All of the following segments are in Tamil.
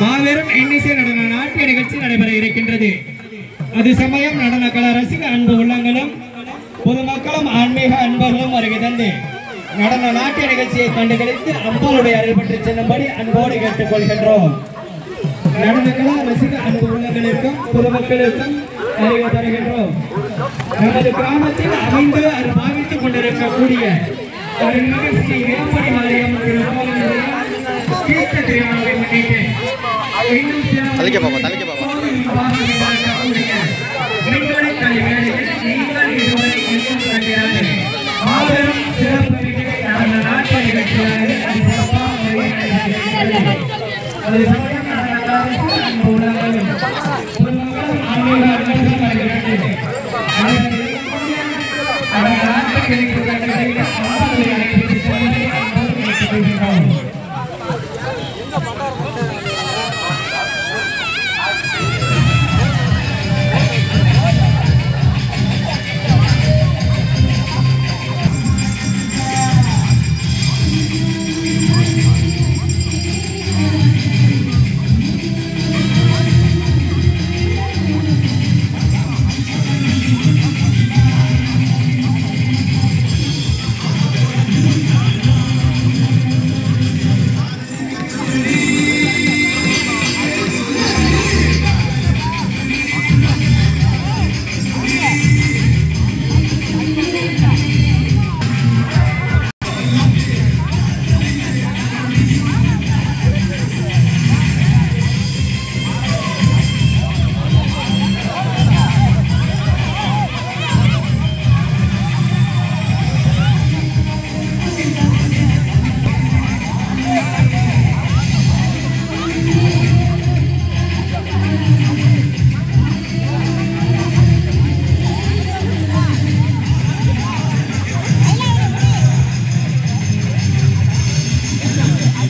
மாபெரும் இன்னிசை நடன நாட்டிய நிகழ்ச்சி நடைபெற இருக்கின்றது அது சமயம் நடன கல ரசிக அன்பு உள்ளங்களும் பொதுமக்களும் ஆன்மீக அன்பர்களும் வருகை தந்து நடன நாட்டிய நிகழ்ச்சியை கண்டுகளித்து அம்பாளுடைய அருள் பெற்று செல்லும்படி அன்போடு கேட்டுக்கொள்கின்றோம் நடன கலா ரசிக அன்பு உள்ளங்களுக்கும் பொதுமக்களுக்கும் அறிவு தருகின்றோம் நமது கிராமத்தில் அமைந்து அது பாவித்துக் கொண்டிருக்கக்கூடிய அருள்மிகு ஸ்ரீ வேப்படி மாரியம் கோவிலுடைய தீர்த்த திருவிழாவை முன்னிட்டு இன்னும் சில தலைக்க பாப்பா தலைக்க பாப்பா விண்வெளி கலை மேடையில் நீங்கள் இதுவரை எங்கும் கண்டிராத மாபெரும் சிறப்பு மிகு நடன நாட்டிய நிகழ்ச்சியானது அது சிறப்பான முறையில் நடைபெறுகிறது. அது சமயம் நடனக்காரர்கள் அன்பு உள்ளவர்களும் பொதுமக்களும் ஆன்மீக அன்பர்களும் வருகிறது. அதன் நாட்டிய நிகழ்ச்சிகளை கண்டுகளித்து அம்பாவை அழைத்து செல்வதை அன்போடு கேட்டுக்கொள்கிறோம்.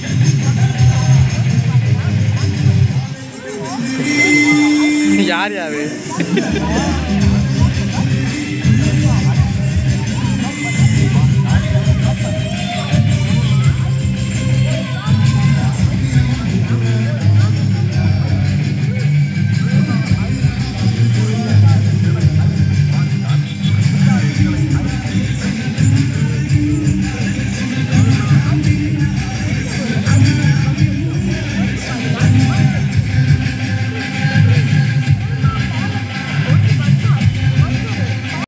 யார் யார்